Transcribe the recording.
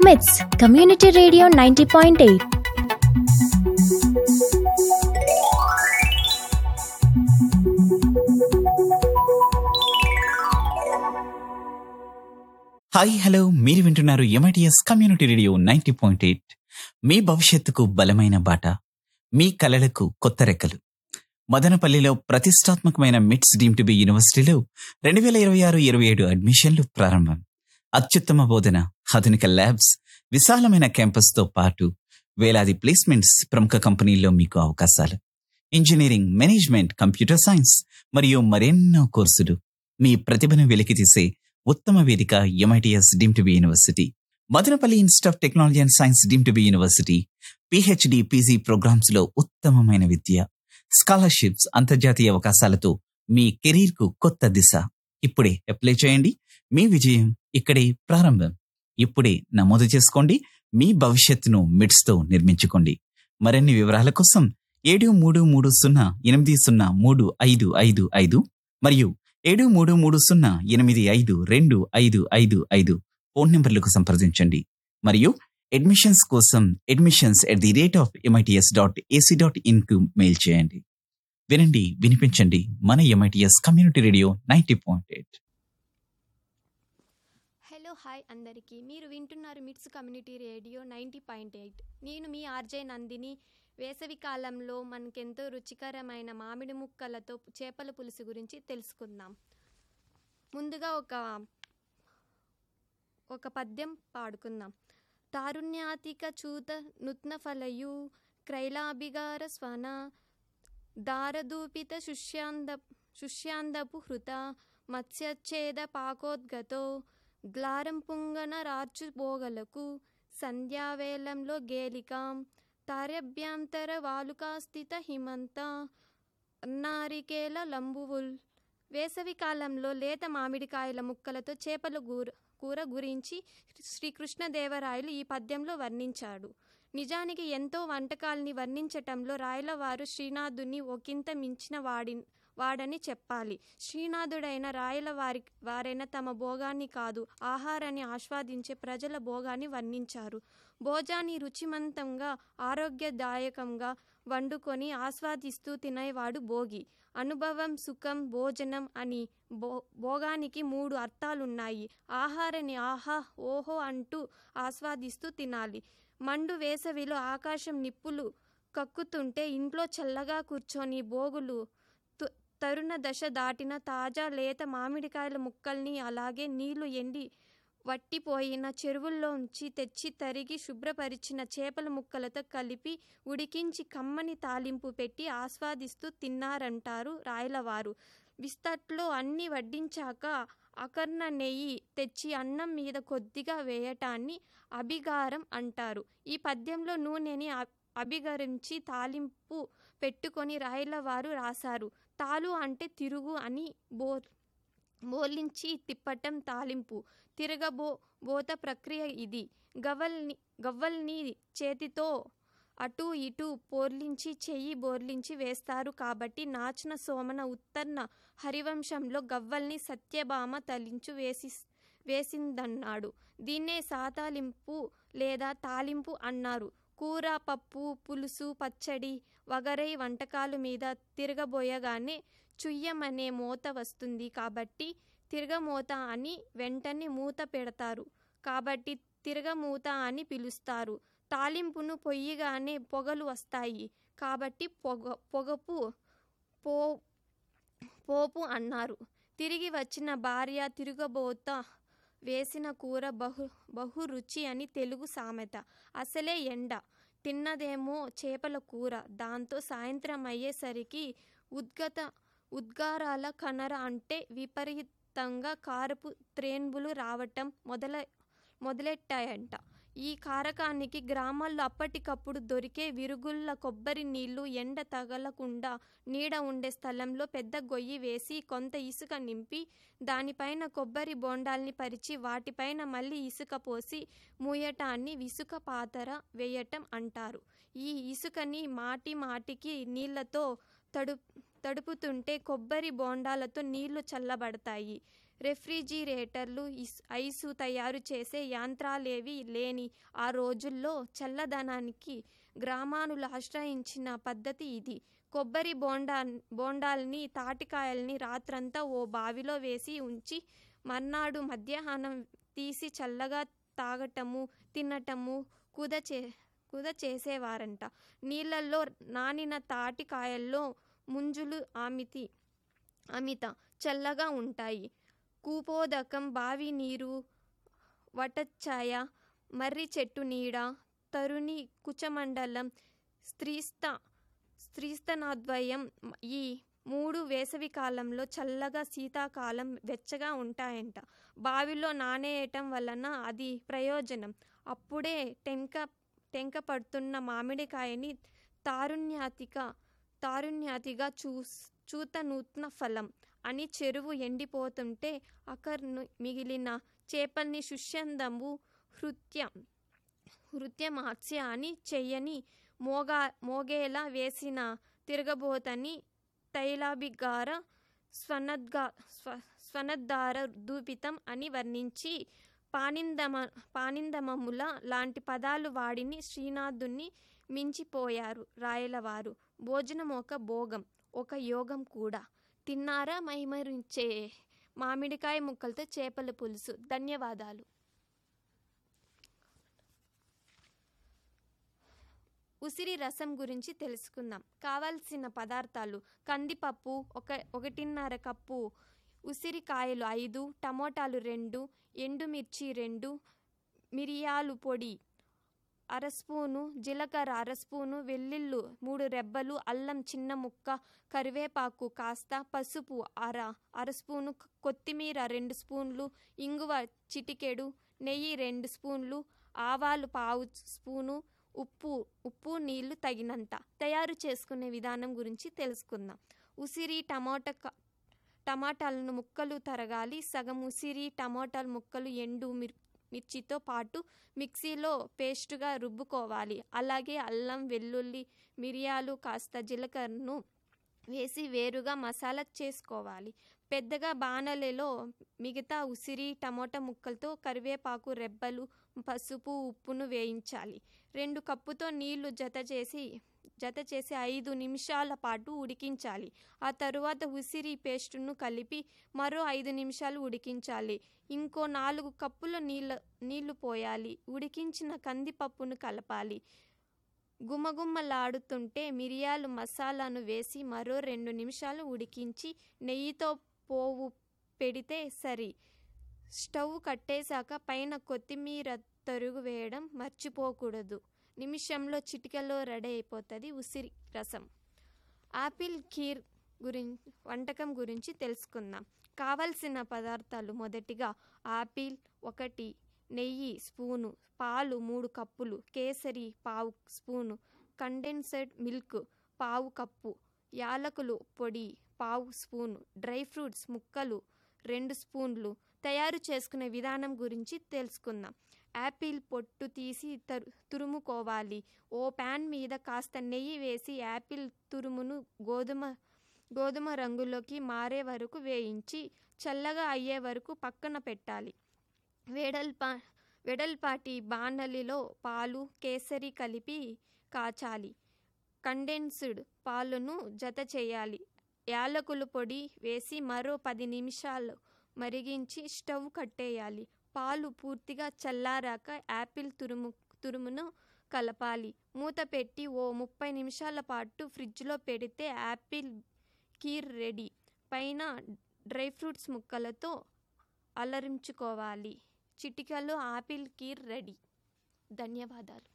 మిట్స్ community radio ninety point eight hi hello మీరు వింటున్నారు MITS community radio ninety point eight మీ భవిష్యత్తుకు బలమైన బాట మీ కలలకు కొత్త రెక్కలు మదనపల్లిలో ప్రతిష్టాత్మకమైన మిట్స్ డీమ్ టు బి యూనివర్సిటీలో రెండు వేల ఇరవై ఆరు ఇరవై ఏడు అడ్మిషన్లు ప్రారంభం అత్యుత్తమ బోధన ఆధునిక ల్యాబ్స్ విశాలమైన క్యాంపస్తో పాటు వేలాది ప్లేస్మెంట్స్ ప్రముఖ కంపెనీల్లో మీకు అవకాశాలు ఇంజనీరింగ్ మేనేజ్మెంట్ కంప్యూటర్ సైన్స్ మరియు మరెన్నో కోర్సులు మీ ప్రతిభను వెలికితీసే ఉత్తమ వేదిక MITS deem to be university Madanapalle institute of technology and science deem to be university PhD PG programmes లో ఉత్తమమైన విద్య స్కాలర్షిప్స్ అంతర్జాతీయ అవకాశాలతో మీ కెరీర్ కు కొత్త దిశ ఇప్పుడే అప్లై చేయండి మీ విజయం ఇక్కడే ప్రారంభం ఇప్పుడే నమోదు చేసుకోండి మీ భవిష్యత్తును మిడ్స్ తో నిర్మించుకోండి మరిన్ని వివరాల కోసం ఏడు మూడు మూడు సున్నా ఎనిమిది సున్నా మూడు ఐదు ఐదు ఐదు మరియు ఏడు మూడు మూడు సున్నా ఎనిమిది ఐదు రెండు ఐదు ఐదు ఐదు ఫోన్ నంబర్లకు సంప్రదించండి మరియు అడ్మిషన్స్ కోసం admissions at the rate of MITS dot AC dot in కు మెయిల్ చేయండి వినండి వినిపించండి మన MITS community radio ninety point eight hello hi అందరికీ మీరు వింటున్నారు MITS community radio ninety point eight నేను మీ ఆర్జే నందిని వేసవి కాలంలో మనకెంతో రుచికరమైన మామిడి ముక్కలతో చేపల పులుసు గురించి తెలుసుకుందాం ముందుగా ఒక ఒక పద్యం పాడుకుందాం తారుణ్యాతిక చూత నుత్న ఫలయు క్రైలాభిగార స్వన దారదూపిత శుష్యాంద శుష్యాందపు హృత మత్స్యచ్ఛేద పాకోద్గతో గ్లారం పుంగన రార్చు బోగలకు సంధ్యావేళంలో గేలికాం తారభ్యాంతర వాలుకాస్థిత హిమంత నారికేల లంబువుల్ వేసవి కాలంలో లేత మామిడికాయల ముక్కలతో చేపల కూర కూర గురించి శ్రీకృష్ణదేవరాయలు ఈ పద్యంలో వర్ణించాడు నిజానికి ఎంతో వంటకాల్ని వర్ణించటంలో రాయలవారు శ్రీనాథుని ఒకంత మించిన వాడి వాడని చెప్పాలి శ్రీనాథుడైన రాయల వారి వారైన తమ భోగాన్ని కాదు ఆహారాన్ని ఆస్వాదించే ప్రజల భోగాన్ని వర్ణించారు భోజాన్ని రుచిమంతంగా ఆరోగ్యదాయకంగా వండుకొని ఆస్వాదిస్తూ తినేవాడు భోగి అనుభవం సుఖం భోజనం అని భో భోగానికి మూడు అర్థాలున్నాయి ఆహారాన్ని ఆహా ఓహో అంటూ ఆస్వాదిస్తూ తినాలి మండు వేసవిలో ఆకాశం నిప్పులు కక్కుతుంటే ఇంట్లో చల్లగా కూర్చొని భోగులు తరుణ దశ దాటిన తాజా లేత మామిడికాయల ముక్కల్ని అలాగే నీళ్లు ఎండి వట్టిపోయిన చెరువుల్లోంచి తెచ్చి తరిగి శుభ్రపరిచిన చేపల ముక్కలతో కలిపి ఉడికించి కమ్మని తాలింపు పెట్టి ఆస్వాదిస్తూ తిన్నారంటారు రాయలవారు విస్తట్లో అన్ని వడ్డించాక అకర్ణ నెయ్యి తెచ్చి అన్నం మీద కొద్దిగా వేయటాన్ని అభిగారం అంటారు ఈ పద్యంలో నూనెని అభిగరించి తాలింపు పెట్టుకొని రాయలవారు రాశారు తాలు అంటే తిరుగు అని బో బోలించి తిప్పటం తాలింపు తిరగబో బోత ప్రక్రియ ఇది గవ్వల్ని గవ్వల్ని చేతితో అటు ఇటు పోర్లించి చెయ్యి బోర్లించి వేస్తారు కాబట్టి నాచన సోమన ఉత్తర్ణ హరివంశంలో గవ్వల్ని సత్యభామ తలించు వేసి వేసిందన్నాడు దీన్నే సాతాలింపు లేదా తాలింపు అన్నారు కూర పప్పు పులుసు పచ్చడి వగరై వంటకాలు మీద తిరగబోయగానే చుయ్యమనే మూత వస్తుంది కాబట్టి తిరగమూత అని వెంటనే మూత పెడతారు కాబట్టి తిరగమూత అని పిలుస్తారు తాలింపును పొయ్యిగానే పొగలు వస్తాయి కాబట్టి పొగ పొగపు పో పోపు అన్నారు తిరిగి వచ్చిన భార్య తిరగబోత వేసిన కూర బహు బహు రుచి అని తెలుగు సామెత అసలే ఎండ తిన్నదేమో చేపల కూర దాంతో సాయంత్రం అయ్యేసరికి ఉద్గత ఉద్గారాల కనర అంటే విపరీతంగా కారపు త్రేన్బులు రావటం మొదల మొదలెట్టాయంట ఈ కారకానికి గ్రామాల్లో అప్పటికప్పుడు దొరికే విరుగుళ్ళ కొబ్బరి నీళ్లు ఎండ తగలకుండా నీడ ఉండే స్థలంలో పెద్ద గొయ్యి వేసి కొంత ఇసుక నింపి దానిపైన కొబ్బరి బోండాల్ని పరిచి వాటిపైన మళ్ళీ ఇసుక పోసి మూయటాన్ని ఇసుక పాతర వేయటం అంటారు ఈ ఇసుకని మాటి మాటికి నీళ్లతో తడు తడుపుతుంటే కొబ్బరి బోండాలతో నీళ్లు చల్లబడతాయి రెఫ్రిజిరేటర్లు ఇస్ ఐసు తయారు చేసే యంత్రాలేవి లేని ఆ రోజుల్లో చల్లదనానికి గ్రామానులు ఆశ్రయించిన పద్ధతి ఇది కొబ్బరి బోండా బోండాల్ని తాటికాయల్ని రాత్రంతా ఓ బావిలో వేసి ఉంచి మర్నాడు మధ్యాహ్నం తీసి చల్లగా తాగటము తినటము కుద చే కుద చేసేవారంట నీళ్ళల్లో నానిన తాటికాయల్లో ముంజులు అమితి అమిత చల్లగా ఉంటాయి కూపోదకం బావి నీరు వటచ్ఛాయ మర్రి చెట్టు నీడ తరుణి కుచమండలం స్త్రీస్త స్త్రీస్తనాద్వయం ఈ మూడు వేసవి కాలంలో చల్లగా శీతాకాలం వెచ్చగా ఉంటాయంట బావిలో నానేయటం వలన అది ప్రయోజనం అప్పుడే టెంక టెంక పడుతున్న మామిడికాయని తారుణ్యాతిక తారుణ్యాతిగా చూ చూత నూత్న ఫలం అని చెరువు ఎండిపోతుంటే అకర్ను మిగిలిన చేపల్ని సుష్యందము హృత్యం హృత్యమాత్స్య అని చెయ్యని మోగా మోగేలా వేసిన తిరగబోతని తైలాభిగార స్వనద్గా స్వ స్వనద్ధార దూపితం అని వర్ణించి పానిందమ పానిందమముల లాంటి పదాలు వాడిని శ్రీనాథుని మించిపోయారు రాయలవారు భోజనం ఒక భోగం ఒక యోగం కూడా తిన్నారా మైమరించే మామిడికాయ ముక్కలతో చేపల పులుసు ధన్యవాదాలు ఉసిరి రసం గురించి తెలుసుకుందాం కావాల్సిన పదార్థాలు కందిపప్పు ఒక ఒకటిన్నర కప్పు ఉసిరికాయలు ఐదు టమోటాలు రెండు ఎండుమిర్చి రెండు మిరియాలు పొడి అర స్పూను జీలకర్ర అర స్పూను వెల్లుల్లి మూడు రెబ్బలు అల్లం చిన్న ముక్క కరివేపాకు కాస్త పసుపు అర అర స్పూను కొత్తిమీర రెండు స్పూన్లు ఇంగువ చిటికెడు నెయ్యి రెండు స్పూన్లు ఆవాలు పావు స్పూను ఉప్పు ఉప్పు నీళ్లు తగినంత తయారు చేసుకునే విధానం గురించి తెలుసుకుందాం ఉసిరి టమాటా క- టమాటాలను ముక్కలు తరగాలి సగం ఉసిరి టమాటాల ముక్కలు ఎండు మిర్ మిర్చితో పాటు మిక్సీలో పేస్టుగా రుబ్బుకోవాలి అలాగే అల్లం వెల్లుల్లి మిరియాలు కాస్త జీలకర్రను వేసి వేరుగా మసాలా చేసుకోవాలి పెద్దగా బాణలిలో మిగతా ఉసిరి టమోటా ముక్కలతో కరివేపాకు రెబ్బలు పసుపు ఉప్పును వేయించాలి రెండు కప్పుతో నీళ్లు జత చేసి జత చేసి ఐదు నిమిషాల పాటు ఉడికించాలి ఆ తరువాత ఉసిరి పేస్టును కలిపి మరో ఐదు నిమిషాలు ఉడికించాలి ఇంకో నాలుగు కప్పుల నీళ్ళ నీళ్లు పోయాలి ఉడికించిన కందిపప్పును కలపాలి గుమగుమలాడుతుంటే మిరియాలు మసాలాను వేసి మరో రెండు నిమిషాలు ఉడికించి నెయ్యితో పోవు పెడితే సరి స్టవ్ కట్టేశాక పైన కొత్తిమీర తరుగు వేయడం మర్చిపోకూడదు నిమిషంలో చిటికలో రెడీ అయిపోతుంది ఉసిరి రసం ఆపిల్ ఖీర్ గురించి వంటకం గురించి తెలుసుకుందాం కావలసిన పదార్థాలు మొదటిగా ఆపిల్ ఒకటి నెయ్యి స్పూను పాలు మూడు కప్పులు కేసరి పావు స్పూను కండెన్సర్డ్ మిల్క్ పావు కప్పు యాలకులు పొడి పావు స్పూను డ్రై ఫ్రూట్స్ ముక్కలు రెండు స్పూన్లు తయారు చేసుకునే విధానం గురించి తెలుసుకుందాం యాపిల్ పొట్టు తీసి తరు తురుముకోవాలి ఓ ప్యాన్ మీద కాస్త నెయ్యి వేసి యాపిల్ తురుమును గోధుమ గోధుమ రంగులోకి మారే వరకు వేయించి చల్లగా అయ్యే వరకు పక్కన పెట్టాలి వెడల్పా వెడల్పాటి బాణలిలో పాలు కేసరి కలిపి కాచాలి కండెన్స్డ్ పాలను జత చేయాలి యాలకుల పొడి వేసి మరో పది నిమిషాలు మరిగించి స్టవ్ కట్టేయాలి పాలు పూర్తిగా చల్లారాక యాపిల్ తురుము తురుమును కలపాలి మూత పెట్టి ఓ ముప్పై నిమిషాల పాటు ఫ్రిడ్జ్లో పెడితే యాపిల్ కీర్ రెడీ పైన డ్రై ఫ్రూట్స్ ముక్కలతో అలరించుకోవాలి చిటికలో ఆపిల్ కీర్ రెడీ ధన్యవాదాలు